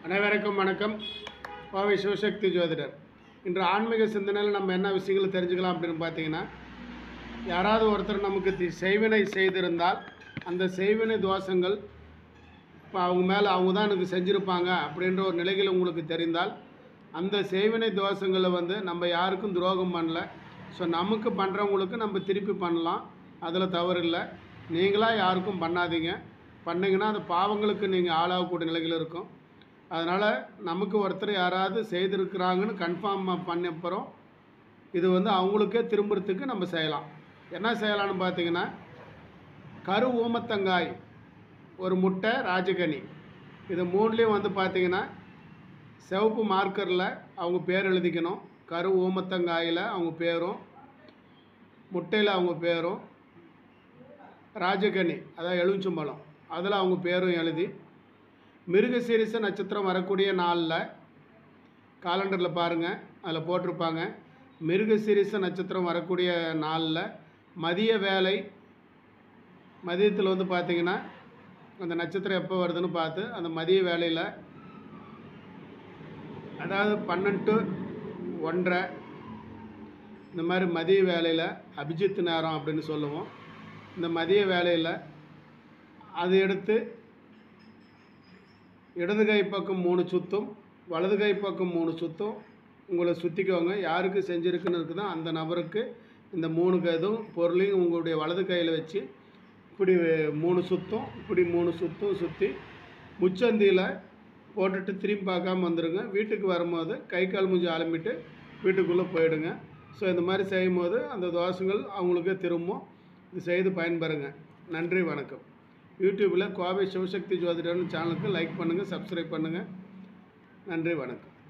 அனைவருக்கும் வணக்கம் கோவை சிவசக்தி ஜோதிடர் இன்று ஆன்மீக சிந்தனையில் நம்ம என்ன விஷயங்களை தெரிஞ்சுக்கலாம் அப்படின்னு பார்த்தீங்கன்னா யாராவது ஒருத்தர் நமக்கு தி- செய்வினை செய்திருந்தால் அந்த செய்வினை தோஷங்கள் இப்போ அவங்க மேலே அவங்க தான் எனக்கு செஞ்சுருப்பாங்க அப்படின்ற ஒரு நிலைகள் உங்களுக்கு தெரிந்தால் அந்த செய்வினை தோஷங்களை வந்து நம்ம யாருக்கும் துரோகம் பண்ணல ஸோ நமக்கு பண்ணுறவங்களுக்கு நம்ம திருப்பி பண்ணலாம் அதில் தவறு இல்லை நீங்களாக யாருக்கும் பண்ணாதீங்க பண்ணீங்கன்னா அந்த பாவங்களுக்கு நீங்கள் ஆளாகக்கூடிய நிலைகள் இருக்கும் அதனால் நமக்கு ஒருத்தர் யாராவது செய்திருக்கிறாங்கன்னு கன்ஃபார்ம் பண்ண அப்புறம் இது வந்து அவங்களுக்கே திரும்புறதுக்கு நம்ம செய்யலாம் என்ன செய்யலாம்னு பார்த்தீங்கன்னா கரு ஊமத்தங்காய் ஒரு முட்டை ராஜகனி இது மூணுலேயும் வந்து பார்த்தீங்கன்னா சிவப்பு மார்க்கரில் அவங்க பேர் எழுதிக்கணும் கரு ஊமத்தங்காயில் அவங்க பேரும் முட்டையில் அவங்க பேரும் ராஜகனி அதாவது எலுமிச்சம்பழம் அதில் அவங்க பேரும் எழுதி மிருகசீரிச நட்சத்திரம் வரக்கூடிய நாளில் காலண்டரில் பாருங்கள் அதில் போட்டிருப்பாங்க மிருகசீரிச நட்சத்திரம் வரக்கூடிய நாளில் மதிய வேலை மதியத்தில் வந்து பார்த்தீங்கன்னா அந்த நட்சத்திரம் எப்போ வருதுன்னு பார்த்து அந்த மதிய வேலையில் அதாவது பன்னெண்டு ஒன்றரை இந்த மாதிரி மதிய வேலையில் அபிஜித் நேரம் அப்படின்னு சொல்லுவோம் இந்த மதிய வேலையில் அது எடுத்து இடது கை பக்கம் மூணு சுத்தும் வலது கை பக்கம் மூணு சுத்தும் உங்களை சுற்றிக்கோங்க யாருக்கு செஞ்சுருக்குன்னு இருக்குதோ அந்த நபருக்கு இந்த மூணு க- இதுவும் பொருளையும் உங்களுடைய வலது கையில் வச்சு இப்படி மூணு சுத்தும் இப்படி மூணு சுத்தும் சுற்றி முச்சந்தியில் போட்டுட்டு திரும்பி பார்க்காம வந்துடுங்க வீட்டுக்கு வரும்போது கை கால் மூஞ்சி அலம்பிட்டு வீட்டுக்குள்ளே போயிடுங்க ஸோ இந்த மாதிரி செய்யும்போது அந்த தோஷங்கள் அவங்களுக்கே திரும்பும் இது செய்து பயன்பெறுங்க நன்றி வணக்கம் யூடியூப்பில் கோவை சிவசக்தி ஜோதிடர்னு சேனலுக்கு லைக் பண்ணுங்கள் சப்ஸ்கிரைப் பண்ணுங்கள் நன்றி வணக்கம்